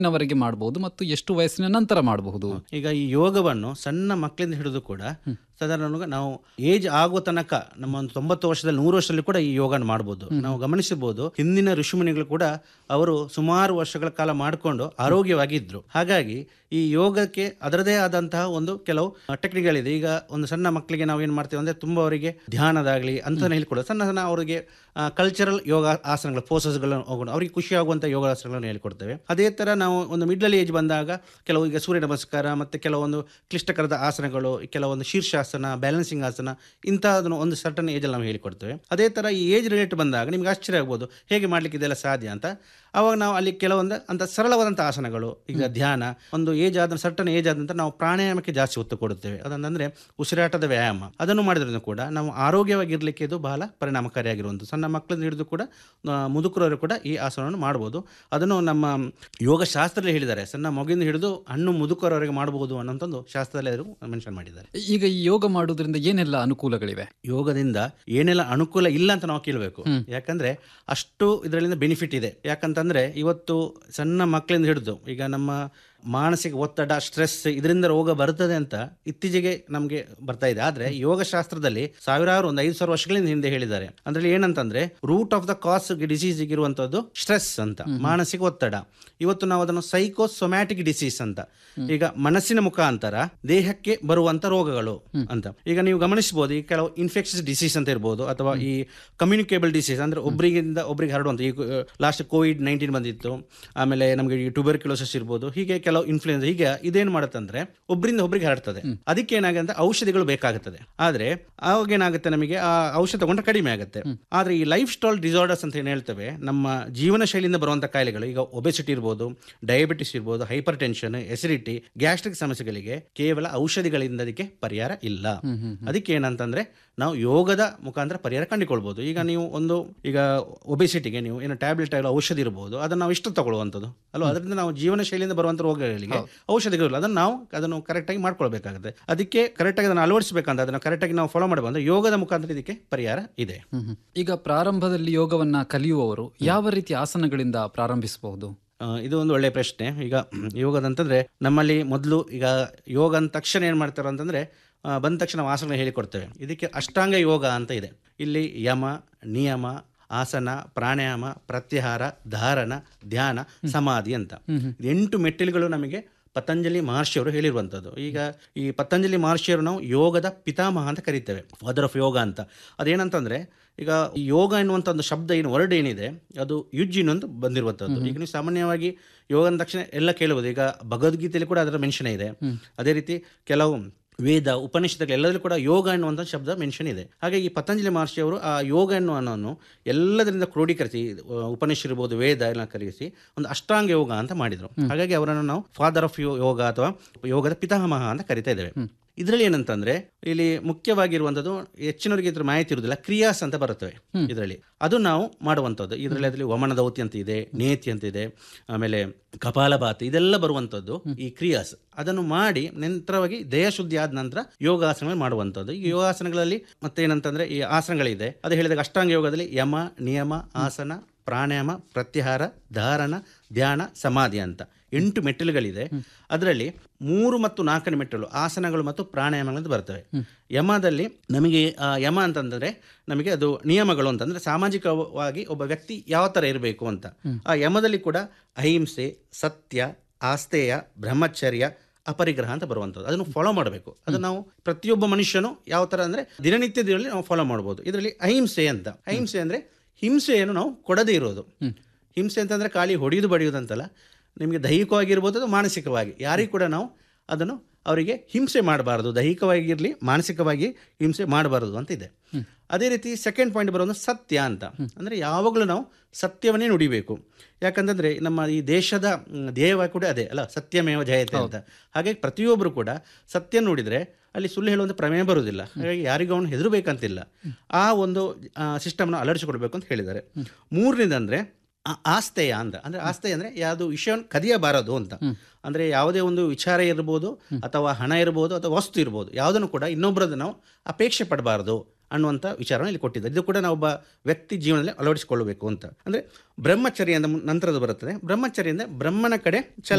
ವರೆಗೆ ಮಾಡಬಹುದು ಮತ್ತು ಎಷ್ಟು ವಯಸ್ಸಿನ ನಂತರ ಮಾಡಬಹುದು ಈಗ ಈ ಯೋಗವನ್ನು ಸಣ್ಣ ಮಕ್ಕಳಿಂದ ಹಿಡಿದು ಕೂಡ ಸಾಧಾರಣ ನಾವು ಏಜ್ ಆಗುವ ತನಕ ನಮ್ಮ ಒಂದು ತೊಂಬತ್ತು ವರ್ಷದಲ್ಲಿ ನೂರು ವರ್ಷದಲ್ಲಿ ಕೂಡ ಈ ಯೋಗನ ಮಾಡ್ಬೋದು ನಾವು ಗಮನಿಸಬಹುದು ಹಿಂದಿನ ಋಷಿಮುನಿಗಳು ಕೂಡ ಅವರು ಸುಮಾರು ವರ್ಷಗಳ ಕಾಲ ಮಾಡಿಕೊಂಡು ಆರೋಗ್ಯವಾಗಿದ್ರು ಹಾಗಾಗಿ ಈ ಯೋಗಕ್ಕೆ ಅದರದೇ ಆದಂತಹ ಒಂದು ಕೆಲವು ಟೆಕ್ನಿಕ್ಗಳಿದೆ ಈಗ ಒಂದು ಸಣ್ಣ ಮಕ್ಕಳಿಗೆ ನಾವು ಏನು ಮಾಡ್ತೇವೆ ಅಂದ್ರೆ ತುಂಬಾ ಅವರಿಗೆ ಧ್ಯಾನದಾಗಲಿ ಅಂತ ಹೇಳಿಕೊಡೋದು ಸಣ್ಣ ಸಣ್ಣ ಅವರಿಗೆ ಕಲ್ಚರಲ್ ಯೋಗ ಆಸನಗಳು ಪೋಸಸ್ಗಳನ್ನು ಹೋಗೋಣ ಅವರಿಗೆ ಖುಷಿ ಆಗುವಂಥ ಯೋಗಾಸನಗಳನ್ನು ಹೇಳಿಕೊಡ್ತೇವೆ ಅದೇ ಥರ ನಾವು ಒಂದು ಮಿಡ್ಲ್ ಏಜ್ ಬಂದಾಗ ಕೆಲವು ಈಗ ಸೂರ್ಯ ನಮಸ್ಕಾರ ಮತ್ತು ಕೆಲವೊಂದು ಕ್ಲಿಷ್ಟಕರದ ಆಸನಗಳು ಕೆಲವೊಂದು ಶೀರ್ಷಾಸನ ಬ್ಯಾಲೆನ್ಸಿಂಗ್ ಆಸನ ಇಂಥದನ್ನು ಒಂದು ಸರ್ಟನ್ ಏಜಲ್ಲಿ ನಾವು ಹೇಳಿಕೊಡ್ತೇವೆ ಅದೇ ಥರ ಈ ಏಜ್ ರಿಲೇಟ್ ಬಂದಾಗ ನಿಮ್ಗೆ ಆಶ್ಚರ್ಯ ಆಗ್ಬೋದು ಹೇಗೆ ಮಾಡ್ಲಿಕ್ಕೆ ಇದೆಲ್ಲ ಸಾಧ್ಯ ಅಂತ ಅವಾಗ ನಾವು ಅಲ್ಲಿ ಕೆಲವೊಂದು ಅಂತ ಸರಳವಾದಂಥ ಆಸನಗಳು ಈಗ ಧ್ಯಾನ ಒಂದು ಏಜ್ ಆದ ಸರ್ಟನ್ ಏಜ್ ಆದಂತ ನಾವು ಪ್ರಾಣಾಯಾಮಕ್ಕೆ ಜಾಸ್ತಿ ಒತ್ತು ಕೊಡುತ್ತೇವೆ ಅದಂದ್ರೆ ಉಸಿರಾಟದ ವ್ಯಾಯಾಮ ಅದನ್ನು ಮಾಡಿದ್ರಿಂದ ಕೂಡ ನಾವು ಆರೋಗ್ಯವಾಗಿರ್ಲಿಕ್ಕೆ ಇದು ಬಹಳ ಪರಿಣಾಮಕಾರಿಯಾಗಿರುವಂಥ ಸಣ್ಣ ಮಕ್ಕಳಿಂದ ಹಿಡಿದು ಕೂಡ ಆ, ಮುದುಕರವರು ಕೂಡ ಈ ಆಸನವನ್ನು ಮಾಡ್ಬೋದು ಅದನ್ನು ನಮ್ಮ ಯೋಗ ಶಾಸ್ತ್ರದಲ್ಲಿ ಹೇಳಿದ್ದಾರೆ ಸಣ್ಣ ಮಗುವಿಂದ ಹಿಡಿದು ಹಣ್ಣು ಮುದುಕರವರೆಗೆ ಮಾಡಬಹುದು ಅನ್ನೋಂಥದ್ದು ಶಾಸ್ತ್ರದಲ್ಲಿ ಅವರು ಮೆನ್ಷನ್ ಮಾಡಿದ್ದಾರೆ ಈಗ ಈ ಯೋಗ ಮಾಡುವುದರಿಂದ ಏನೆಲ್ಲ ಅನುಕೂಲಗಳಿವೆ ಯೋಗದಿಂದ ಏನೆಲ್ಲ ಅನುಕೂಲ ಇಲ್ಲ ಅಂತ ನಾವು ಕೇಳಬೇಕು ಯಾಕಂದ್ರೆ ಅಷ್ಟು ಇದರಿಂದ ಬೆನಿಫಿಟ್ ಇದೆ ಯಾಕಂತಂದ್ರೆ ಇವತ್ತು ಸಣ್ಣ ಮಕ್ಕಳಿಂದ ಹಿಡಿದು ಈಗ ನಮ್ಮ ಮಾನಸಿಕ ಒತ್ತಡ ಸ್ಟ್ರೆಸ್ ಇದರಿಂದ ರೋಗ ಬರ್ತದೆ ಅಂತ ಇತ್ತೀಚೆಗೆ ನಮಗೆ ಬರ್ತಾ ಇದೆ ಆದ್ರೆ ಯೋಗ ಶಾಸ್ತ್ರದಲ್ಲಿ ಸಾವಿರಾರು ಒಂದು ಐದು ಸಾವಿರ ವರ್ಷಗಳಿಂದ ಹಿಂದೆ ಹೇಳಿದ್ದಾರೆ ಅದ್ರಲ್ಲಿ ಏನಂತಂದ್ರೆ root of the cause disease ಇರುವಂತದ್ದು ಸ್ಟ್ರೆಸ್ ಅಂತ ಮಾನಸಿಕ ಒತ್ತಡ ಇವತ್ತು ನಾವು ಅದನ್ನು ಸೈಕೋಸೊಮ್ಯಾಟಿಕ್ ಡಿಸೀಸ್ ಅಂತ ಈಗ ಮನಸ್ಸಿನ ಮುಖಾಂತರ ದೇಹಕ್ಕೆ ಬರುವಂತ ರೋಗಗಳು ಅಂತ ಈಗ ನೀವು ಗಮನಿಸಬಹುದು ಈ ಕೆಲವು ಇನ್ಫೆಕ್ಷಸ್ ಡಿಸೀಸ್ ಅಂತ ಇರ್ಬೋದು ಅಥವಾ ಈ ಕಮ್ಯುನಿಕೇಬಲ್ ಡಿಸೀಸ್ ಅಂದ್ರೆ ಒಬ್ಬರಿಗಿಂದ ಒಬ್ಬರಿಗೆ ಹರಡುವಂತ ಈ ಲಾಸ್ಟ್ ಕೋವಿಡ್ ನೈನ್ಟೀನ್ ಬಂದಿತ್ತು ಆಮೇಲೆ ನಮಗೆ ಈ ಟ್ಯೂಬರ್ಕ್ಯುಲೋಸಿಸ್ ಇರ್ಬೋದು ಹೀಗೆ ಕೆಲವು ಇನ್ಫ್ಲೂಯೆನ್ಸ್ ಹೀಗೆ ಇದೇನು ಮಾಡುತ್ತಂದ್ರೆ ಒಬ್ಬರಿಂದ ಒಬ್ಬರಿಗೆ ಹರಡ್ತದೆ ಅದಕ್ಕೆ ಏನಾಗುತ್ತೆ ಔಷಧಿಗಳು ಬೇಕಾಗುತ್ತದೆ ಆದ್ರೆ ಅವಾಗ ಏನಾಗುತ್ತೆ ನಮಗೆ ಆ ಔಷಧ ತಗೊಂಡ್ರೆ ಕಡಿಮೆ ಆಗುತ್ತೆ ಆದ್ರೆ ಈ ಲೈಫ್ ಸ್ಟೈಲ್ ಡಿಸಾರ್ಡರ್ಸ್ ಅಂತ ಏನು ಹೇಳ್ತೇವೆ ನಮ್ಮ ಜೀವನ ಶೈಲಿಯಿಂದ ಬರುವಂತ ಕಾಯಿಲೆಗಳು ಈಗ ಒಬೆಸಿಟಿ ಇರ್ಬೋದು ಡಯಾಬಿಟಿಸ್ ಇರ್ಬೋದು ಹೈಪರ್ ಟೆನ್ಷನ್ ಎಸಿಡಿಟಿ ಗ್ಯಾಸ್ಟ್ರಿಕ್ ಸಮಸ್ಯೆಗಳಿಗೆ ಕೇವಲ ಔಷಧಿಗಳಿಂದ ಅದಕ್ಕೆ ಪರಿಹಾರ ಇಲ್ಲ ಅದಕ್ಕೆ ಏನಂತಂದ್ರೆ ನಾವು ಯೋಗದ ಮುಖಾಂತರ ಪರಿಹಾರ ಕಂಡುಕೊಳ್ಬಹುದು ಈಗ ನೀವು ಒಂದು ಈಗ ಒಬೆಸಿಟಿಗೆ ನೀವು ಏನು ಟ್ಯಾಬ್ಲೆಟ್ ಆಗಲಿ ಔಷಧಿ ಇರ್ಬೋದು ಅದನ್ನು ನಾವು ಇಷ್ಟು ತಗೊಳ್ಳುವಂಥದ್ದು ಅಲ್ವಾ ಅದರಿಂದ ನಾವು ಜೀವನ ಶೈಲಿಯಿಂದ ಬರುವಂಥ ರೋಗಗಳಿಗೆ ಔಷಧಿಗಳಿಲ್ಲ ಅದನ್ನು ನಾವು ಅದನ್ನು ಕರೆಕ್ಟಾಗಿ ಮಾಡ್ಕೊಳ್ಬೇಕಾಗುತ್ತೆ ಅದಕ್ಕೆ ಕರೆಕ್ಟಾಗಿ ಅದನ್ನು ಅಳವಡಿಸಬೇಕಂತ ಅದನ್ನು ಕರೆಕ್ಟಾಗಿ ನಾವು ಫಾಲೋ ಮಾಡಿ ಬಂದ್ರೆ ಯೋಗದ ಮುಖಾಂತರ ಇದಕ್ಕೆ ಪರಿಹಾರ ಇದೆ ಈಗ ಪ್ರಾರಂಭದಲ್ಲಿ ಯೋಗವನ್ನ ಕಲಿಯುವವರು ಯಾವ ರೀತಿಯ ಆಸನಗಳಿಂದ ಪ್ರಾರಂಭಿಸಬಹುದು ಆ, ಇದು ಒಂದು ಒಳ್ಳೆಯ ಪ್ರಶ್ನೆ ಈಗ ಯೋಗದಂತಂದ್ರೆ ನಮ್ಮಲ್ಲಿ ಮೊದಲು ಈಗ ಯೋಗ ಅಂದ ತಕ್ಷಣ ಏನು ಮಾಡ್ತಾರೆ ಅಂತಂದ್ರೆ ಆ, ಬಂದ ತಕ್ಷಣ ನಾವು ಆಸನ ಹೇಳಿಕೊಡ್ತೇವೆ ಇದಕ್ಕೆ ಅಷ್ಟಾಂಗ ಯೋಗ ಅಂತ ಇದೆ ಇಲ್ಲಿ ಯಮ ನಿಯಮ ಆಸನ ಪ್ರಾಣಾಯಾಮ ಪ್ರತ್ಯಾಹಾರ ಧಾರಣ ಧ್ಯಾನ ಸಮಾಧಿ ಅಂತ ಇದು ಎಂಟು ಮೆಟ್ಟಿಲುಗಳು ನಮಗೆ ಪತಂಜಲಿ ಮಹರ್ಷಿಯವರು ಹೇಳಿರುವಂಥದ್ದು ಈಗ ಈ ಪತಂಜಲಿ ಮಹರ್ಷಿಯವರು ನಾವು ಯೋಗದ ಪಿತಾಮಹ ಅಂತ ಕರಿತೇವೆ ಫಾದರ್ ಆಫ್ ಯೋಗ ಅಂತ ಅದೇನಂತಂದ್ರೆ ಈಗ ಈ ಯೋಗ ಎನ್ನುವಂಥ ಒಂದು ಶಬ್ದ ಏನು ವರ್ಡ್ ಏನಿದೆ ಅದು ಯುಜ್ಜಿನ್ ಅಂತ ಬಂದಿರುವಂಥದ್ದು ಈಗ ನೀವು ಸಾಮಾನ್ಯವಾಗಿ ಯೋಗ ಅಂದ ತಕ್ಷಣ ಎಲ್ಲ ಕೇಳಬಹುದು ಈಗ ಭಗವದ್ಗೀತೆಯಲ್ಲಿ ಕೂಡ ಅದರ ಮೆನ್ಷನ್ ಇದೆ ಅದೇ ರೀತಿ ಕೆಲವು ವೇದ ಉಪನಿಷತ್ತುಗಳು ಎಲ್ಲದರಲ್ಲೂ ಕೂಡ ಯೋಗ ಎನ್ನುವಂಥ ಶಬ್ದ ಮೆನ್ಷನ್ ಇದೆ ಹಾಗಾಗಿ ಈ ಪತಂಜಲಿ ಮಹರ್ಷಿ ಅವರು ಆ ಯೋಗ ಎನ್ನುವನನ್ನು ಎಲ್ಲದರಿಂದ ಕ್ರೋಢೀಕರಿಸಿ ಅಹ್, ಉಪನಿಷತ್ ಇರ್ಬೋದು ವೇದ ಎಲ್ಲ ಕರೆಸಿ ಒಂದು ಅಷ್ಟಾಂಗ ಯೋಗ ಅಂತ ಮಾಡಿದರು ಹಾಗಾಗಿ ಅವರನ್ನು ನಾವು ಫಾದರ್ ಆಫ್ ಯೋಗ ಅಥವಾ ಯೋಗದ ಪಿತಾಮಹ ಅಂತ ಕರಿತಾ ಇದ್ದೇವೆ ಇದರಲ್ಲಿ ಏನಂತಂದ್ರೆ ಇಲ್ಲಿ ಮುಖ್ಯವಾಗಿರುವಂಥದ್ದು ಹೆಚ್ಚಿನವರಿಗೆ ಇದ್ರ ಮಾಹಿತಿ ಇರುವುದಿಲ್ಲ ಕ್ರಿಯಾಸ್ ಅಂತ ಬರುತ್ತವೆ ಇದರಲ್ಲಿ ಅದು ನಾವು ಮಾಡುವಂಥದ್ದು ಇದರಲ್ಲಿ ಅದರಲ್ಲಿ ವಮನ ದೌತಿ ಅಂತ ಇದೆ ನೇತಿ ಅಂತ ಇದೆ ಆಮೇಲೆ ಕಪಾಲಭಾತಿ ಇದೆಲ್ಲ ಬರುವಂಥದ್ದು ಈ ಕ್ರಿಯಾಸ್ ಅದನ್ನು ಮಾಡಿ ನಂತರವಾಗಿ ದೇಹ ಶುದ್ಧಿ ಆದ ನಂತರ ಯೋಗಾಸನ ಮಾಡುವಂಥದ್ದು ಈ ಯೋಗಾಸನಗಳಲ್ಲಿ ಮತ್ತೆ ಏನಂತಂದ್ರೆ ಈ ಆಸನಗಳಿದೆ ಅದು ಹೇಳಿದಾಗ ಅಷ್ಟಾಂಗ ಯೋಗದಲ್ಲಿ ಯಮ ನಿಯಮ ಆಸನ ಪ್ರಾಣಾಯಾಮ ಪ್ರತ್ಯಾಹಾರ ಧಾರಣ ಧ್ಯಾನ ಸಮಾಧಿ ಅಂತ ಎಂಟು ಮೆಟ್ಟಿಲುಗಳಿದೆ ಅದರಲ್ಲಿ ಮೂರು ಮತ್ತು ನಾಲ್ಕನೇ ಮೆಟ್ಟಿಲು ಆಸನಗಳು ಮತ್ತು ಪ್ರಾಣಾಯಾಮಗಳು ಬರ್ತವೆ ಯಮದಲ್ಲಿ ನಮಗೆ ಆ ಯಮ ಅಂತಂದ್ರೆ ನಮಗೆ ಅದು ನಿಯಮಗಳು ಅಂತಂದ್ರೆ ಸಾಮಾಜಿಕವಾಗಿ ಒಬ್ಬ ವ್ಯಕ್ತಿ ಯಾವ ಥರ ಇರಬೇಕು ಅಂತ ಆ ಯಮದಲ್ಲಿ ಕೂಡ ಅಹಿಂಸೆ ಸತ್ಯ ಆಸ್ತೇಯ ಬ್ರಹ್ಮಚರ್ಯ ಅಪರಿಗ್ರಹ ಅಂತ ಬರುವಂಥದ್ದು ಅದನ್ನು ಫಾಲೋ ಮಾಡಬೇಕು ಅದು ನಾವು ಪ್ರತಿಯೊಬ್ಬ ಮನುಷ್ಯನು ಯಾವ ಥರ ಅಂದರೆ ದಿನನಿತ್ಯದಲ್ಲಿ ನಾವು ಫಾಲೋ ಮಾಡ್ಬೋದು ಇದರಲ್ಲಿ ಅಹಿಂಸೆ ಅಂತ ಅಹಿಂಸೆ ಅಂದರೆ ಹಿಂಸೆಯನ್ನು ನಾವು ಕೊಡದೇ ಇರೋದು ಹಿಂಸೆ ಅಂತಂದರೆ ಖಾಲಿ ಹೊಡೆಯುವುದು ಬಡಿಯೋದು ಅಂತಲ್ಲ ನಿಮಗೆ ದೈಹಿಕವಾಗಿರ್ಬೋದು ಅಥವಾ ಮಾನಸಿಕವಾಗಿ ಯಾರಿಗೂ ಕೂಡ ನಾವು ಅದನ್ನು ಅವರಿಗೆ ಹಿಂಸೆ ಮಾಡಬಾರ್ದು ದೈಹಿಕವಾಗಿರಲಿ ಮಾನಸಿಕವಾಗಿ ಹಿಂಸೆ ಮಾಡಬಾರದು ಅಂತ ಇದೆ ಅದೇ ರೀತಿ ಸೆಕೆಂಡ್ ಪಾಯಿಂಟ್ ಬರೋದು ಸತ್ಯ ಅಂತ ಅಂದರೆ ಯಾವಾಗಲೂ ನಾವು ಸತ್ಯವನ್ನೇ ನುಡಿಬೇಕು ಯಾಕಂತಂದ್ರೆ ನಮ್ಮ ಈ ದೇಶದ ಮ್, ಧ್ಯೇಯವಾಗಿ ಕೂಡ ಅದೇ ಅಲ್ಲ ಸತ್ಯಮೇವ ಜಯತೆ ಅಂತ ಹಾಗಾಗಿ ಪ್ರತಿಯೊಬ್ಬರು ಕೂಡ ಸತ್ಯ ನುಡಿದ್ರೆ ಅಲ್ಲಿ ಸುಳ್ಳು ಹೇಳುವಂಥ ಪ್ರಮೇಯ ಬರುವುದಿಲ್ಲ ಹಾಗಾಗಿ ಯಾರಿಗೂ ಅವನು ಹೆದರಬೇಕಂತಿಲ್ಲ ಆ ಒಂದು ಸಿಸ್ಟಮ್ನ ಅಳವಡಿಸಿಕೊಡ್ಬೇಕು ಅಂತ ಹೇಳಿದ್ದಾರೆ ಮೂರನೇದಂದ್ರೆ ಆ- ಆಸ್ತೆಯ ಅಂತ ಅಂದ್ರೆ ಆಸ್ತೆಯ ಅಂದ್ರೆ ಯಾವುದು ವಿಷಯವನ್ನು ಕದಿಯಬಾರದು ಅಂತ ಅಂದ್ರೆ ಯಾವುದೇ ಒಂದು ವಿಚಾರ ಇರ್ಬೋದು ಅಥವಾ ಹಣ ಇರ್ಬೋದು ಅಥವಾ ವಸ್ತು ಇರ್ಬೋದು ಯಾವುದನ್ನು ಕೂಡ ಇನ್ನೊಬ್ಬರದ್ದು ನಾವು ಅಪೇಕ್ಷೆ ಪಡಬಾರದು ಅನ್ನುವಂಥ ವಿಚಾರವನ್ನು ಇಲ್ಲಿ ಕೊಟ್ಟಿದ್ದಾರೆ ಇದು ಕೂಡ ನಾವು ಒಬ್ಬ ವ್ಯಕ್ತಿ ಜೀವನದಲ್ಲಿ ಅಳವಡಿಸಿಕೊಳ್ಳಬೇಕು ಅಂತ ಅಂದರೆ ಬ್ರಹ್ಮಚರ್ಯ ಅಂದ ಮು- ನಂತರದ್ದು ಬರುತ್ತದೆ ಬ್ರಹ್ಮಚರ್ಯ ಅಂದರೆ ಬ್ರಹ್ಮನ ಕಡೆ ಚಲ